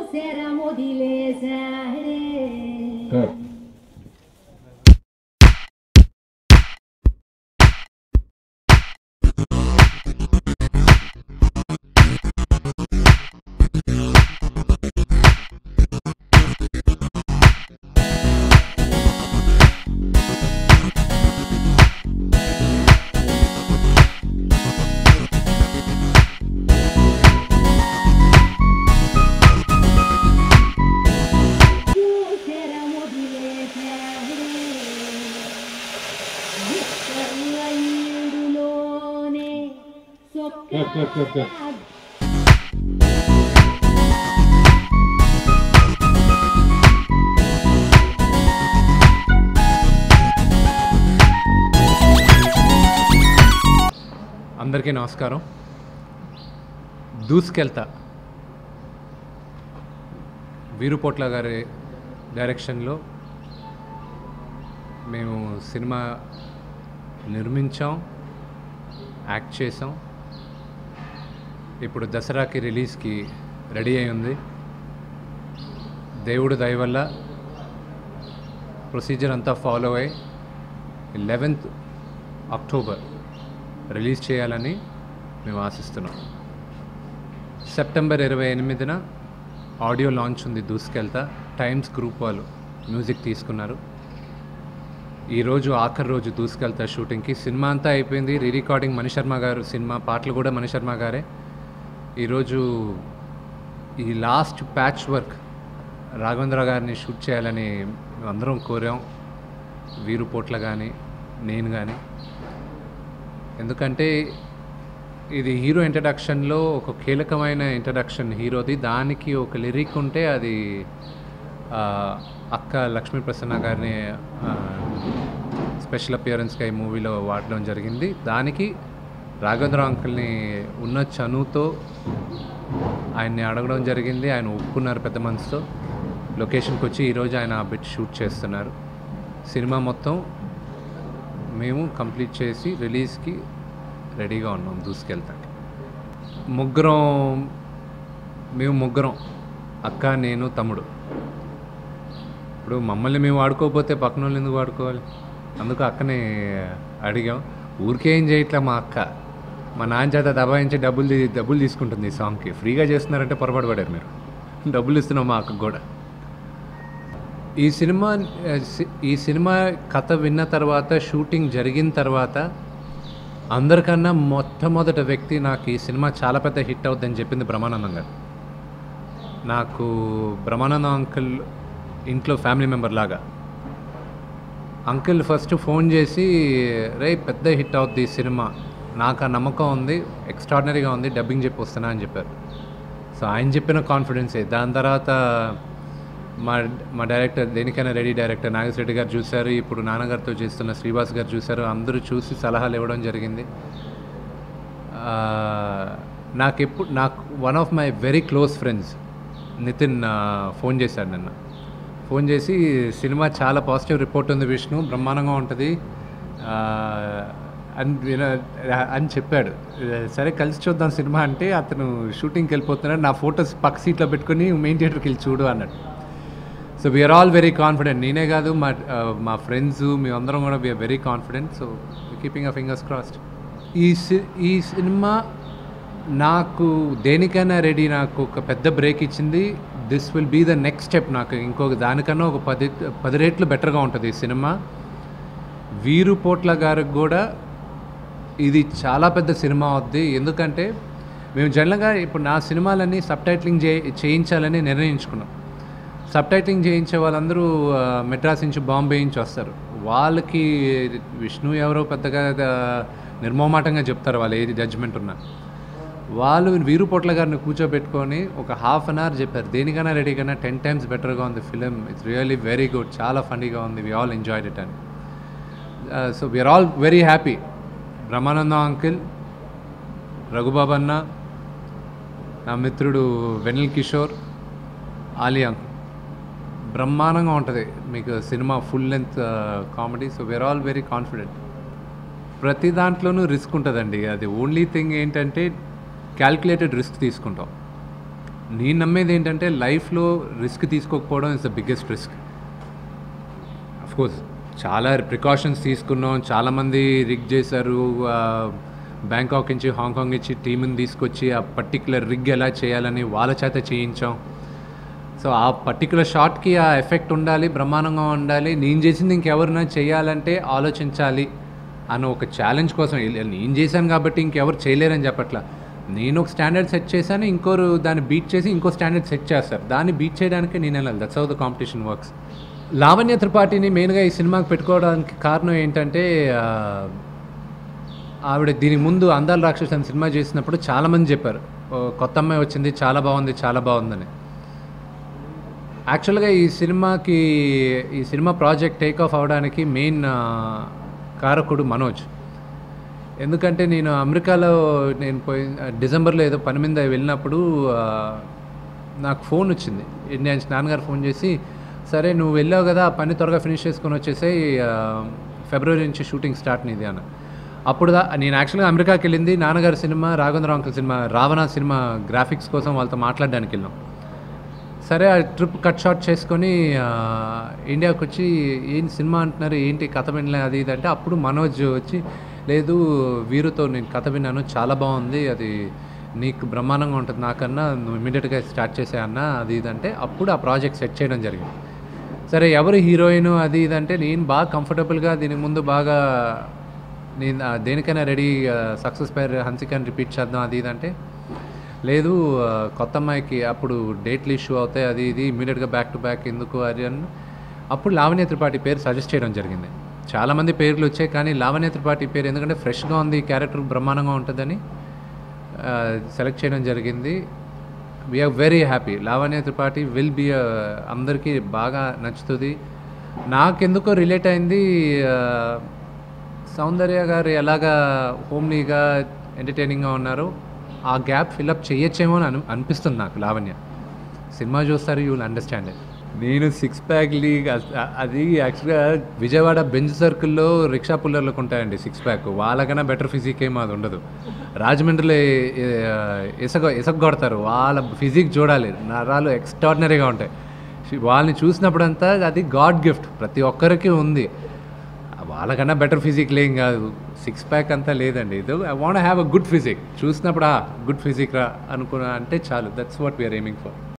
చూసేరా మొదిలేశాడే చూసేరా మొదిలేశాడే విశ్వముల ఈడులోనే కట్, కట్, కట్, కట్. సొక్క అందరికీ నమస్కారం దూసుకెళ్తా వీరుపోట్ల గారి డైరెక్షన్లో మేము సినిమా నిర్మించాం యాక్ట్ చేసాం ఇప్పుడు దసరాకి రిలీజ్కి రెడీ అయి ఉంది దేవుడు దయ వల్ల ప్రొసీజర్ అంతా ఫాలో అయ్యి లెవెన్త్ అక్టోబర్ రిలీజ్ చేయాలని మేము ఆశిస్తున్నాం సెప్టెంబర్ ఇరవై ఎనిమిదిన ఆడియో లాంచ్ ఉంది దూసుకెళ్తా టైమ్స్ గ్రూప్ వాళ్ళు మ్యూజిక్ తీసుకున్నారు ఈరోజు ఆఖరి రోజు దూసుకెళ్తా షూటింగ్కి సినిమా అంతా అయిపోయింది రీ రికార్డింగ్ మణిశర్మ గారు సినిమా పాటలు కూడా మణిశర్మ గారే ఈరోజు ఈ లాస్ట్ ప్యాచ్ వర్క్ రాఘవేంద్ర గారిని షూట్ చేయాలని మేము అందరం కోరాం వీరు పోట్ల కానీ నేను కానీ ఎందుకంటే ఇది హీరో ఇంట్రడక్షన్లో ఒక కీలకమైన ఇంట్రడక్షన్ హీరోది దానికి ఒక లిరిక్ ఉంటే అది ఆ, అక్క లక్ష్మీ ప్రసన్న గారిని ఆ, స్పెషల్ అపియరెన్స్గా ఈ మూవీలో వాడడం జరిగింది దానికి రాఘవేంద్ర అంకుల్ని ఉన్న చనువుతో ఆయన్ని అడగడం జరిగింది ఆయన ఒప్పుకున్నారు పెద్ద మనసుతో లొకేషన్కి వచ్చి ఈరోజు ఆయన ఆ బిట్ షూట్ చేస్తున్నారు సినిమా మొత్తం మేము కంప్లీట్ చేసి రిలీజ్కి రెడీగా ఉన్నాం దూసుకెళ్తాకి ముగ్గురం మేము ముగ్గురం అక్క నేను తమ్ముడు ఇప్పుడు మమ్మల్ని మేము వాడుకోకపోతే పక్కన వాళ్ళు ఎందుకు వాడుకోవాలి అందుకు అక్కని అడిగాం ఊరికే ఏం చేయట్లే మా అక్క మా నాన్న చేత దబాయించి డబ్బులు తీ- డబ్బులు తీసుకుంటుంది ఈ సాంగ్కి ఫ్రీగా చేస్తున్నారంటే పొరపాటు పడారు మీరు డబ్బులు ఇస్తున్నాం మా అక్కకు కూడా ఈ సినిమా ఆ, సి- ఈ సినిమా కథ విన్న తర్వాత షూటింగ్ జరిగిన తర్వాత అందరికన్నా మొట్టమొదటి వ్యక్తి నాకు ఈ సినిమా చాలా పెద్ద హిట్ అవుద్దని చెప్పింది బ్రహ్మానందం గారు నాకు బ్రహ్మానందం అంకుల్ ఇంట్లో ఫ్యామిలీ మెంబర్ లాగా అంకుల్ ఫస్ట్ ఫోన్ చేసి రే పెద్ద హిట్ అవుద్ది ఈ సినిమా నాకు ఆ నమ్మకం ఉంది ఎక్స్ట్రాడినరీగా ఉంది డబ్బింగ్ చెప్పి వస్తున్నా అని చెప్పారు సో ఆయన చెప్పిన కాన్ఫిడెన్సే దాని తర్వాత మా మా డైరెక్టర్ దేనికైనా రెడీ డైరెక్టర్ నాగేశ్వరెడ్డి గారు చూశారు ఇప్పుడు నాన్నగారితో చేస్తున్న శ్రీవాస్ గారు చూశారు అందరూ చూసి సలహాలు ఇవ్వడం జరిగింది ఆ, నాకు ఎప్పుడు నాకు one of my very close friends Nitin ఆ, ఫోన్ చేశాడు నిన్న ఫోన్ చేసి సినిమా చాలా పాజిటివ్ రిపోర్ట్ ఉంది విష్ణు బ్రహ్మాండంగా ఉంటుంది ఆ, అని విన- అని చెప్పాడు సరే కలిసి చూద్దాం సినిమా అంటే అతను షూటింగ్కి వెళ్ళిపోతున్నాడు నా ఫొటోస్ పక్క సీట్లో పెట్టుకుని మెయిన్ థియేటర్కి వెళ్ళి చూడు అన్నాడు so we're all very confident నేనే కాదు మా ఆ, మా ఫ్రెండ్స్ మేమందరం కూడా we're very confident so keeping a fingers crossed ఈ సి ఈ సినిమా నాకు దేనికైనా రెడీ నాకు ఒక పెద్ద బ్రేక్ ఇచ్చింది this will be the next step నాకు ఇంకొక దానికన్నా ఒక పది పది రేట్లు బెటర్గా ఉంటుంది ఈ సినిమా వీరు పోట్ల గారికి కూడా ఇది చాలా పెద్ద సినిమా అవుద్ది ఎందుకంటే మేము జనరల్గా ఇప్పుడు నా సినిమాలన్నీ సబ్ టైటిలింగ్ చే చేయించాలని నిర్ణయించుకున్నాం సబ్ టైటిలింగ్ చేయించే వాళ్ళందరూ ఆ, మెడ్రాస్ నుంచి బాంబే నుంచి వస్తారు వాళ్ళకి విష్ణు ఎవరో పెద్దగా ఆ, నిర్మోమాటంగా చెప్తారు వాళ్ళు ఏది జడ్జ్మెంట్ ఉన్నా వాళ్ళు వీరు పొట్ల గారిని కూర్చోబెట్టుకొని ఒక హాఫ్ అన్ అవర్ చెప్పారు దేనికైనా రెడీకైనా టెన్ టైమ్స్ బెటర్గా ఉంది film it's really very good చాలా ఫండీగా ఉంది వి ఆల్ ఎంజాయ్డ్ ఇట్ అని so we're all very happy Brahmanandam uncle Raghubabu అన్న నా మిత్రుడు వెనిల్ కిషోర్ ఆలీ అంకుల్ బ్రహ్మాండంగా ఉంటుంది మీకు cinema full length comedy so we're all very confident ప్రతి దాంట్లోనూ రిస్క్ ఉంటుందండి అది ఓన్లీ థింగ్ ఏంటంటే క్యాల్కులేటెడ్ రిస్క్ తీసుకుంటాం నేను నమ్మేది ఏంటంటే లైఫ్లో రిస్క్ తీసుకోకపోవడం is the biggest risk course చాలా ప్రికాషన్స్ తీసుకున్నాం చాలామంది రిగ్ చేశారు ఆ, బ్యాంకాక్ నుంచి హాంకాంగ్ నుంచి టీంని తీసుకొచ్చి ఆ పర్టికులర్ రిగ్ ఎలా చేయాలని వాళ్ళ చేత చేయించాం సో ఆ పర్టికులర్ షాట్కి ఆ ఎఫెక్ట్ ఉండాలి బ్రహ్మాండంగా ఉండాలి నేను చేసింది ఇంకెవరైనా చేయాలంటే ఆలోచించాలి అన్న ఒక ఛాలెంజ్ కోసం ఇలా నేను చేశాను కాబట్టి ఇంకెవరు చేయలేరని చెప్పట్లా నేను ఒక స్టాండర్డ్ సెట్ చేశాను ఇంకోరు దాన్ని బీట్ చేసి ఇంకో స్టాండర్డ్ సెట్ చేస్తారు దాన్ని బీట్ చేయడానికి నేను వెళ్ళాలి that's how the competition works Lavanya త్రిపాఠిని మెయిన్గా ఈ సినిమాకి పెట్టుకోవడానికి కారణం ఏంటంటే ఆ, ఆవిడ దీనికి ముందు అందాల రాక్షస్ అని సినిమా చేసినప్పుడు చాలామంది చెప్పారు "ఓ, కొత్త అమ్మాయి వచ్చింది చాలా బాగుంది చాలా బాగుందని యాక్చువల్గా ఈ సినిమాకి ఈ సినిమా ప్రాజెక్ట్ టేక్ ఆఫ్ అవడానికి మెయిన్ ఆ, కారకుడు మనోజ్ ఎందుకంటే నేను అమెరికాలో నేను పోయి డిసెంబర్లో ఏదో పని మీద వెళ్ళినప్పుడు ఆ, నాకు ఫోన్ వచ్చింది ఇండియా నుంచి నాన్నగారు ఫోన్ చేసి సరే నువ్వు వెళ్ళావు కదా ఆ పని త్వరగా ఫినిష్ చేసుకొని వచ్చేసాయి ఫిబ్రవరి నుంచి షూటింగ్ స్టార్ట్ నీది అన్న అప్పుడు దా నేను యాక్చువల్గా అమెరికాకి వెళ్ళింది నాన్నగారి cinema Raghavendra uncle cinema Ravana cinema graphics కోసం వాళ్ళతో మాట్లాడడానికి వెళ్ళాం సరే ఆ ట్రిప్ కట్ షాట్ చేసుకొని ఆ, ఇండియాకి వచ్చి ఏం సినిమా అంటున్నారు ఏంటి కథ వినలే అది ఇది అంటే అప్పుడు మనోజ్ వచ్చి లేదు వీరుతో నేను కథ విన్నాను చాలా బాగుంది అది నీకు బ్రహ్మాండంగా ఉంటుంది నాకన్నా నువ్వు ఇమీడియట్గా స్టార్ట్ చేసే అన్న అది ఇది అంటే అప్పుడు ఆ ప్రాజెక్ట్ సెట్ చేయడం జరిగింది సరే ఎవరు హీరోయిన్ అది ఇది అంటే నేను బాగా కంఫర్టబుల్గా దీనికి ముందు బాగా నేను ఆ, దేనికైనా రెడీ సక్సెస్ పేరు హన్సికని రిపీట్ చేద్దాం అది ఇది అంటే లేదు ఆ, కొత్త అమ్మాయికి అప్పుడు డేట్లు ఇష్యూ అవుతాయి అది ఇది ఇమీడియట్గా బ్యాక్ టు బ్యాక్ ఎందుకు అది అని అప్పుడు లావణ్య త్రిపాఠి పేరు సజెస్ట్ చేయడం జరిగింది చాలామంది పేర్లు వచ్చాయి కానీ లావణ్య త్రిపాఠి పేరు ఎందుకంటే ఫ్రెష్గా ఉంది క్యారెక్టర్ బ్రహ్మాండంగా ఉంటుందని సెలెక్ట్ చేయడం జరిగింది we're very happy Lavanya Tripathi will be అందరికీ బాగా నచ్చుతుంది నాకెందుకో రిలేట్ అయింది ఆ, సౌందర్య గారు ఎలాగా హోమ్లీగా ఎంటర్టైనింగ్గా ఉన్నారో ఆ గ్యాప్ ఫిల్అప్ చేయొచ్చేమో అని అను అనిపిస్తుంది నాకు లావణ్య సినిమా చూస్తారు యూ విల్ అండర్స్టాండ్ ఇట్ నేను సిక్స్ ప్యాక్ లీగ్ అస్- అ- అది యాక్చువల్గా విజయవాడ బెంచ్ సర్కిల్లో రిక్షా పుల్లర్లకు ఉంటాయండి సిక్స్ ప్యాక్ వాళ్ళకన్నా బెటర్ ఫిజిక్ ఏం అది ఉండదు రాజమండ్రిలో ఏ- ఏ- ఇసగ ఇసగ కొడతారు వాళ్ళ ఫిజిక్ చూడాలి నరాలు ఎక్స్ట్రాడినరీగా ఉంటాయి వాళ్ళని చూసినప్పుడంతా అది గాడ్ గిఫ్ట్ ప్రతి ఒక్కరికి ఉంది వాళ్ళకన్నా బెటర్ ఫిజిక్ లేం కాదు సిక్స్ ప్యాక్ అంతా లేదండి ఇది I want have a good physique చూసినప్పుడు గుడ్ ఫిజిక్ రా అనుకున్నా అంటే చాలు that's what we're aiming for